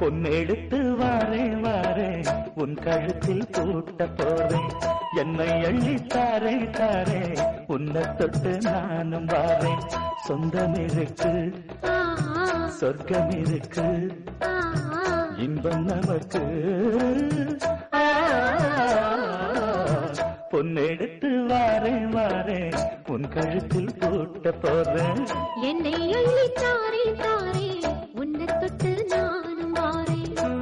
பொன்னெடுத்து வாரேன் வாரேன் உன் கழுத்தில் பூட்ட போறேன் என்னை அள்ளி தாரே தாரே உன்னை தொட்டு நானும் வாரேன் சொந்தம் இருக்கு சொர்க்கம் இருக்கு இன்பம் நமக்கு ஆ, பொன்னெடுத்து வாரேன் வாரேன் உன் கழுத்தில் பூட்ட போறேன் என்னை அள்ளி தாரே தாரே உன்னை தொட்டு நானும் வாரேன்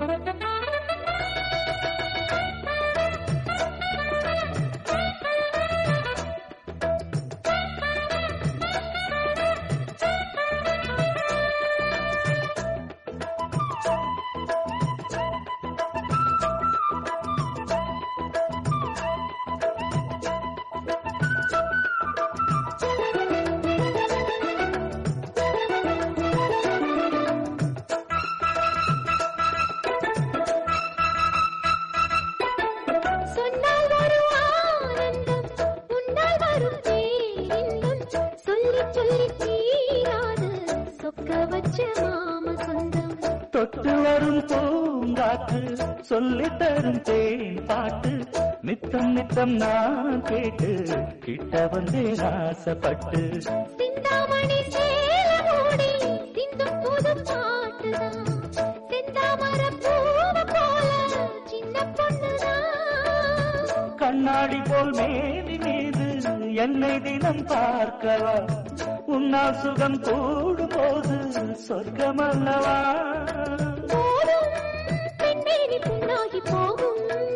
சொன்னால் வரும் ஆனந்தம் உன்னால் வரும் பேரின்பம் சொல்லி சொல்லி தீராது சொக்க வச்ச மாம சொந்தம் தொட்டு வரும் பூங்காற்று சொல்லி தரும் தேன் பாட்டு நித்தம் நித்தம் நான் கேட்டு கிட்ட வந்தேன் ஆசைப்பட்டு சிந்தாமணி சேலமோடி சிந்தும் புது பாட்டுதான் செந்தாமர பூவ போல சின்ன பொண்ணுதான் கண்ணாடி போல் மேலி மீது என்னை தினம் பார்க்கவா உன்னால் சுகம் கூடும் போது சொர்க்கம் அல்லவா போதும் பெண்மேனி புண்ணாகி போகும்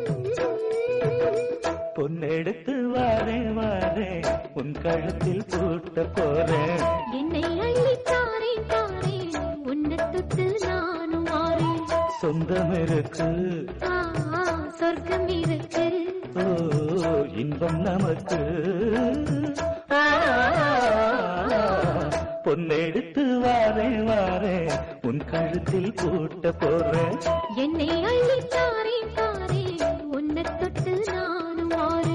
பொன்னெடுத்து வாரே வாரே உன் கழுத்தில் பூட்ட போறேன் என்னை அள்ளி தாரே தாரே உன்னை தொட்டு நானும் வாரேன் சொந்தம் இருக்கு ஆ, ஆ, சொர்க்கம் இருக்கு ஓ இன்பம் நமக்கு ஆ, பொன்னெடுத்து வாரே வாரே உன் கழுத்தில் பூட்ட போறேன் என்னை அள்ளி தாரே தாரே உன்னை தொட்டு நானும் வாரேன்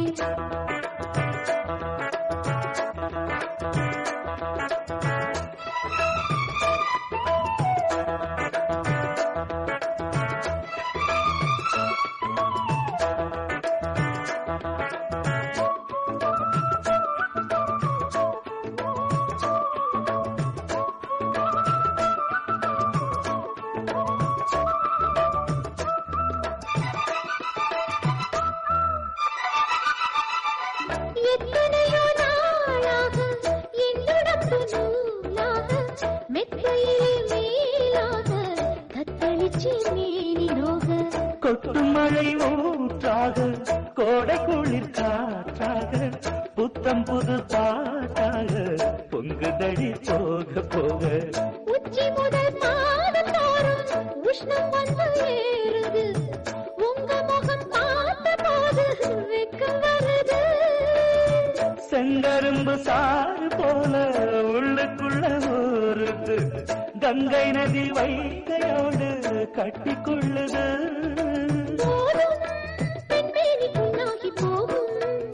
எத்தனையோ நாளாக என்னுடம்பு நூலாக மெத்தையிலே மேலாக தத்தளிச்சு மேனி நோக கொட்டும் மழை ஊற்றாக கோடை குளிர் காற்றாக புத்தம் புது பாட்டாக பொங்குதடி போக போக உச்சி முதல் பாதம் தோறும் உஷ்ணம் வந்து ஏறுது உங்க முகம் பார்த்த போது வெக்கம் வருது செங்கரும்பு சாறு போல உள்ளுக்குள்ள ஊறுது கங்கை நதி வைகையோடு கட்டிக்கொள்ளுது போதும் பெண்மேனி புண்ணாகி போகும்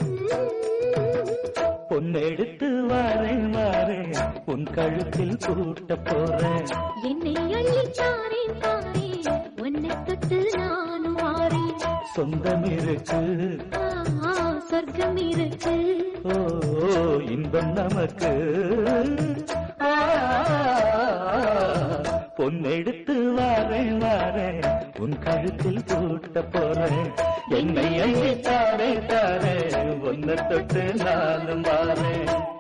பொன்னெடுத்து வாரேன் வாரேன் உன் கழுத்தில் பூட்ட போறேன் என்னை அள்ளி தாரே தாரே உன்னை தொட்டு நானும் வாரேன் சொந்தம் இருக்கு ஆ, ஆ, சொர்க்கம் இருக்கு ஓ இன்பம் நமக்கு ஆ, பொன்னெடுத்து வாரேன் வாரேன் உன் கழுத்தில் பூட்ட போறேன் என்னை அள்ளி தாரே தாரே ஒன்ன தொட்டு நானும் வாரேன்